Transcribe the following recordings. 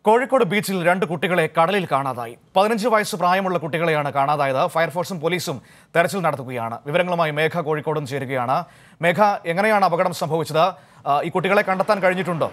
കോഴിക്കോട് ബീച്ചിൽ രണ്ട് കുട്ടികളെ കടലിൽ കാണാതായി പതിനഞ്ച് വയസ്സ് പ്രായമുള്ള കുട്ടികളെയാണ് കാണാതായത് ഫയർഫോഴ്സും പോലീസും തെരച്ചിൽ നടത്തുകയാണ് വിവരങ്ങളുമായി മേഘ കോഴിക്കോടും ചേരുകയാണ് മേഘ എങ്ങനെയാണ് അപകടം സംഭവിച്ചത് ആ, ഈ കുട്ടികളെ കണ്ടെത്താൻ കഴിഞ്ഞിട്ടുണ്ടോ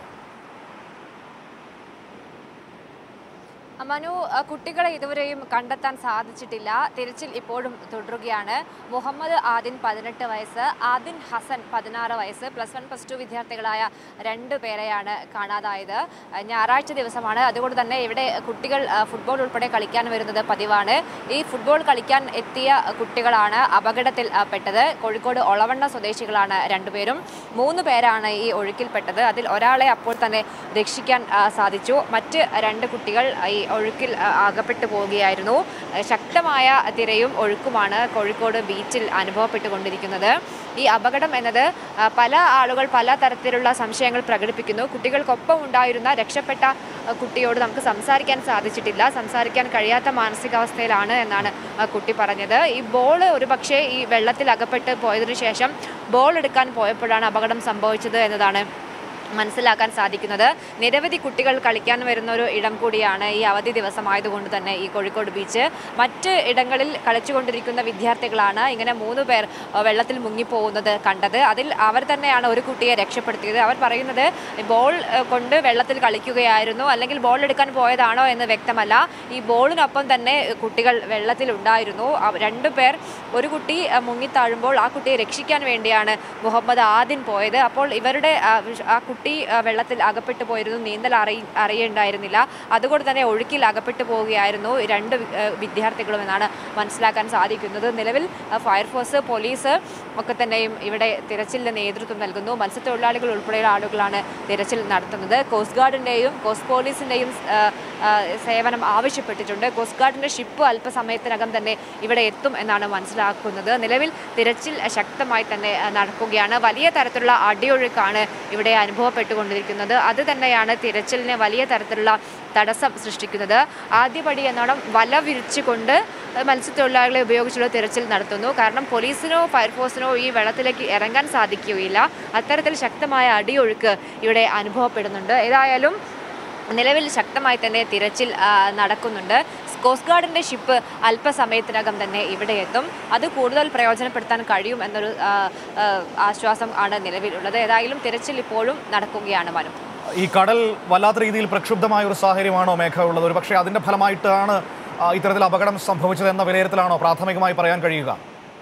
മനു അഹ് കുട്ടികളെ ഇതുവരെയും കണ്ടെത്താൻ സാധിച്ചിട്ടില്ല തിരച്ചിൽ ഇപ്പോഴും തുടരുകയാണ് മുഹമ്മദ് ആദിൻ പതിനെട്ട് വയസ്സ് ആദിൻ ഹസൻ പതിനാറ് വയസ്സ് പ്ലസ് വൺ പ്ലസ് ടു വിദ്യാർത്ഥികളായ രണ്ട് പേരെയാണ് കാണാതായത് അഹ് ഞായറാഴ്ച ദിവസമാണ് അതുകൊണ്ട് തന്നെ ഇവിടെ കുട്ടികൾ അഹ് ഫുട്ബോൾ ഉൾപ്പെടെ കളിക്കാൻ വരുന്നത് പതിവാണ് ഈ ഫുട്ബോൾ കളിക്കാൻ എത്തിയ കുട്ടികളാണ് അപകടത്തിൽ അഹ് പെട്ടത് കോഴിക്കോട് ഒളവണ്ണ സ്വദേശികളാണ് രണ്ടുപേരും മൂന്ന് പേരാണ് ഈ ഒഴുക്കിൽപ്പെട്ടത് അതിൽ ഒരാളെ അപ്പോൾ തന്നെ രക്ഷിക്കാൻ ആ, സാധിച്ചു മറ്റ് രണ്ട് കുട്ടികൾ ഈ ഒഴുക്കിൽ ആ, അകപ്പെട്ടു പോവുകയായിരുന്നു ആ, ശക്തമായ തിരയും ഒഴുക്കുമാണ് കോഴിക്കോട് ബീച്ചിൽ അനുഭവപ്പെട്ടുകൊണ്ടിരിക്കുന്നത് ഈ അപകടം എന്നത് ആ, പല ആളുകൾ പല തരത്തിലുള്ള സംശയങ്ങൾ പ്രകടിപ്പിക്കുന്നു കുട്ടികൾക്കൊപ്പം ഉണ്ടായിരുന്ന രക്ഷപ്പെട്ട ആ, കുട്ടിയോട് നമുക്ക് സംസാരിക്കാൻ സാധിച്ചിട്ടില്ല സംസാരിക്കാൻ കഴിയാത്ത മാനസികാവസ്ഥയിലാണ് എന്നാണ് ആ കുട്ടി പറഞ്ഞത് ഈ ബോൾ ഒരുപക്ഷെ ഈ വെള്ളത്തിൽ അകപ്പെട്ട് പോയതിനു ശേഷം ബോൾ എടുക്കാൻ പോയപ്പോഴാണ് അപകടം സംഭവിച്ചത് എന്നതാണ് മനസ്സിലാക്കാൻ സാധിക്കുന്നത് നിരവധി കുട്ടികൾ കളിക്കാൻ വരുന്ന ഒരു ഇടം കൂടിയാണ് ഈ അവധി ദിവസമായതുകൊണ്ട് തന്നെ ഈ കോഴിക്കോട് ബീച്ച് മറ്റ് ഇടങ്ങളിൽ കളിച്ചുകൊണ്ടിരിക്കുന്ന വിദ്യാർത്ഥികളാണ് ഇങ്ങനെ മൂന്ന് പേർ അഹ് വെള്ളത്തിൽ മുങ്ങിപ്പോകുന്നത് കണ്ടത് അതിൽ അവർ തന്നെയാണ് ഒരു കുട്ടിയെ രക്ഷപ്പെടുത്തിയത് അവർ പറയുന്നത് ബോൾ അഹ് കൊണ്ട് വെള്ളത്തിൽ കളിക്കുകയായിരുന്നു അല്ലെങ്കിൽ ബോൾ എടുക്കാൻ പോയതാണോ എന്ന് വ്യക്തമല്ല ഈ ബോളിനൊപ്പം തന്നെ കുട്ടികൾ വെള്ളത്തിൽ ഉണ്ടായിരുന്നു അവ- രണ്ടു പേർ ഒരു കുട്ടി അഹ് മുങ്ങിത്താഴുമ്പോൾ ആ കുട്ടിയെ രക്ഷിക്കാൻ വേണ്ടിയാണ് മുഹമ്മദ് ആദിൻ പോയത് അപ്പോൾ ഇവരുടെ ആ, വിഷ- ആ കുട്ടി ആ, വെള്ളത്തിൽ അകപ്പെട്ടു പോയിരുന്നു നീന്തൽ അറിയ അറിയുണ്ടായിരുന്നില്ല അതുകൊണ്ട് തന്നെ ഒഴുക്കിൽ അകപ്പെട്ടു പോവുകയായിരുന്നു ഈ രണ്ട് വി- ആ, വിദ്യാർത്ഥികളും എന്നാണ് മനസ്സിലാക്കാൻ സാധിക്കുന്നത് നിലവിൽ ആ, ഫയർഫോഴ്സ് പോലീസ് ഒക്കെ തന്നെയും ഇവിടെ തിരച്ചിലിന് നേതൃത്വം നൽകുന്നു മത്സ്യത്തൊഴിലാളികൾ ഉൾപ്പെടെയുള്ള ആളുകളാണ് തിരച്ചിൽ നടത്തുന്നത് കോസ്റ്റ് ഗാർഡിൻ്റെയും കോസ്റ്റ് പോലീസിൻ്റെയും സേവനം ആവശ്യപ്പെട്ടിട്ടുണ്ട് കോസ്റ്റ് ഗാർഡിൻ്റെ ഷിപ്പ് അല്പസമയത്തിനകം തന്നെ ഇവിടെ എത്തും എന്നാണ് മനസ്സിലാക്കുന്നത് നിലവിൽ തിരച്ചിൽ ശക്തമായി തന്നെ ആ, നടക്കുകയാണ് വലിയ തരത്തിലുള്ള അടിയൊഴുക്കാണ് ഇവിടെ അനുഭവപ്പെട്ടുകൊണ്ടിരിക്കുന്നത് അത് തന്നെയാണ് തിരച്ചിലിന് വലിയ തരത്തിലുള്ള തടസ്സം സൃഷ്ടിക്കുന്നത് ആദ്യപടി എന്നോണം വല വിരിച്ചുകൊണ്ട് മത്സ്യത്തൊഴിലാളികളെ ഉപയോഗിച്ചുള്ള തിരച്ചിൽ നടത്തുന്നു കാരണം പോലീസിനോ ഫയർഫോഴ്സിനോ ഈ വെള്ളത്തിലേക്ക് ഇറങ്ങാൻ സാധിക്കുകയില്ല അത്തരത്തിൽ ശക്തമായ അടിയൊഴുക്ക് ഇവിടെ അനുഭവപ്പെടുന്നുണ്ട് ഏതായാലും നിലവിൽ ശക്തമായി തന്നെ തിരച്ചിൽ ആ, നടക്കുന്നുണ്ട് കോസ്റ്റ് ഗാർഡിൻ്റെ ഷിപ്പ് അല്പസമയത്തിനകം തന്നെ ഇവിടെ എത്തും അത് കൂടുതൽ പ്രയോജനപ്പെടുത്താൻ കഴിയും എന്നൊരു ആ, ആ, ആശ്വാസം ആണ് നിലവിലുള്ളത് ഏതായാലും തിരച്ചിൽ ഇപ്പോഴും നടക്കുകയാണ് മനു ഈ കടൽ വല്ലാത്ത രീതിയിൽ പ്രക്ഷുബ്ധമായ ഒരു സാഹചര്യമാണോ മേഘ ഉള്ളത് ഒരു പക്ഷേ അതിന്റെ ഫലമായിട്ടാണ് ആ, ഇത്തരത്തിൽ അപകടം സംഭവിച്ചത് എന്ന വിലയിരുത്തലാണോ പ്രാഥമികമായി പറയാൻ കഴിയുക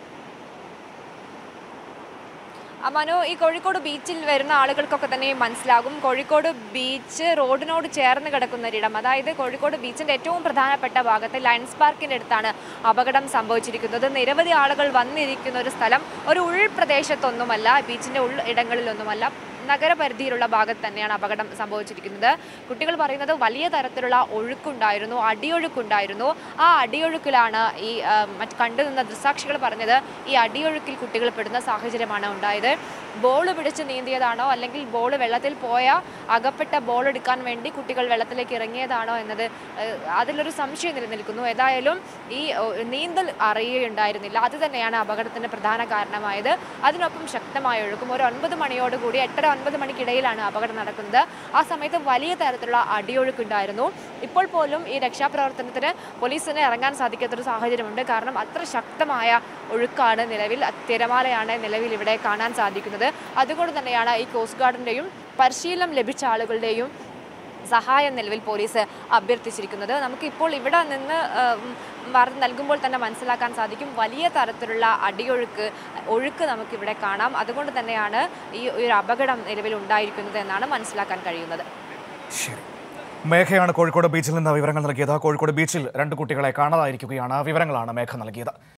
ആ, മനു ഈ കോഴിക്കോട് ബീച്ചിൽ വരുന്ന ആളുകൾക്കൊക്കെ തന്നെ മനസ്സിലാകും കോഴിക്കോട് ബീച്ച് റോഡിനോട് ചേർന്ന് കിടക്കുന്ന ഒരിടം അതായത് കോഴിക്കോട് ബീച്ചിന്റെ ഏറ്റവും പ്രധാനപ്പെട്ട ഭാഗത്ത് ലയൺസ് പാർക്കിന്റെ അടുത്താണ് അപകടം സംഭവിച്ചിരിക്കുന്നത് നിരവധി ആളുകൾ വന്നിരിക്കുന്ന ഒരു സ്ഥലം ഒരു ഉൾപ്രദേശത്തൊന്നുമല്ല ബീച്ചിന്റെ ഉൾ ഇടങ്ങളിലൊന്നുമല്ല നഗരപരിധിയിലുള്ള ഭാഗത്ത് തന്നെയാണ് അപകടം സംഭവിച്ചിരിക്കുന്നത് കുട്ടികൾ പറയുന്നത് വലിയ തരത്തിലുള്ള ഒഴുക്കുണ്ടായിരുന്നു അടിയൊഴുക്കുണ്ടായിരുന്നു ആ അടിയൊഴുക്കിലാണ് ഈ ആ, മറ്റ് കണ്ടുനിന്ന ദൃസാക്ഷികൾ പറഞ്ഞത് ഈ അടിയൊഴുക്കിൽ കുട്ടികൾ പെടുന്ന സാഹചര്യമാണ് ഉണ്ടായത് ബോൾ പിടിച്ച് നീന്തിയതാണോ അല്ലെങ്കിൽ ബോൾ വെള്ളത്തിൽ പോയ അകപ്പെട്ട ബോൾ എടുക്കാൻ വേണ്ടി കുട്ടികൾ വെള്ളത്തിലേക്ക് ഇറങ്ങിയതാണോ എന്നത് ഏഹ്, അതിലൊരു സംശയം നിലനിൽക്കുന്നു ഏതായാലും ഈ ഓ, നീന്തൽ അറിയുകയുണ്ടായിരുന്നില്ല അത് തന്നെയാണ് അപകടത്തിന് പ്രധാന കാരണമായത് അതിനൊപ്പം ശക്തമായ ഒഴുക്കും ഒരു ഒൻപത് മണിയോടുകൂടി എട്ടര ഒൻപത് മണിക്കിടയിലാണ് അപകടം നടക്കുന്നത് ആ സമയത്ത് വലിയ തരത്തിലുള്ള അടിയൊഴുക്കുണ്ടായിരുന്നു ഇപ്പോൾ പോലും ഈ രക്ഷാപ്രവർത്തനത്തിന് പോലീസിന് ഇറങ്ങാൻ സാധിക്കാത്തൊരു സാഹചര്യമുണ്ട് കാരണം അത്ര ശക്തമായ ഒഴുക്കാണ് നിലവിൽ തിരമാലയാണ് നിലവിൽ ഇവിടെ കാണാൻ സാധിക്കുന്നത് അതുകൊണ്ട് തന്നെയാണ് ഈ കോസ്റ്റ് ഗാർഡിൻ്റെയും പരിശീലനം ലഭിച്ച ആളുകളുടെയും സഹായം നിലവിൽ പോലീസ് അഭ്യർത്ഥിച്ചിരിക്കുന്നത് നമുക്കിപ്പോൾ ഇവിടെ നിന്ന് ആ, ഉം, വാർത്ത നൽകുമ്പോൾ തന്നെ മനസ്സിലാക്കാൻ സാധിക്കും വലിയ തരത്തിലുള്ള അടിയൊഴുക്ക് ഒഴുക്ക് നമുക്കിവിടെ കാണാം അതുകൊണ്ട് തന്നെയാണ് ഈ ഒരു അപകടം നിലവിൽ ഉണ്ടായിരിക്കുന്നത് എന്നാണ് മനസ്സിലാക്കാൻ കഴിയുന്നത് ശരി മേഘയാണ് കോഴിക്കോട് ബീച്ചിൽ നിന്ന് വിവരങ്ങൾ നൽകിയത് കോഴിക്കോട് ബീച്ചിൽ രണ്ട് കുട്ടികളെ കാണാതായിരിക്കുകയാണ് വിവരങ്ങളാണ് മേഘ നൽകിയത്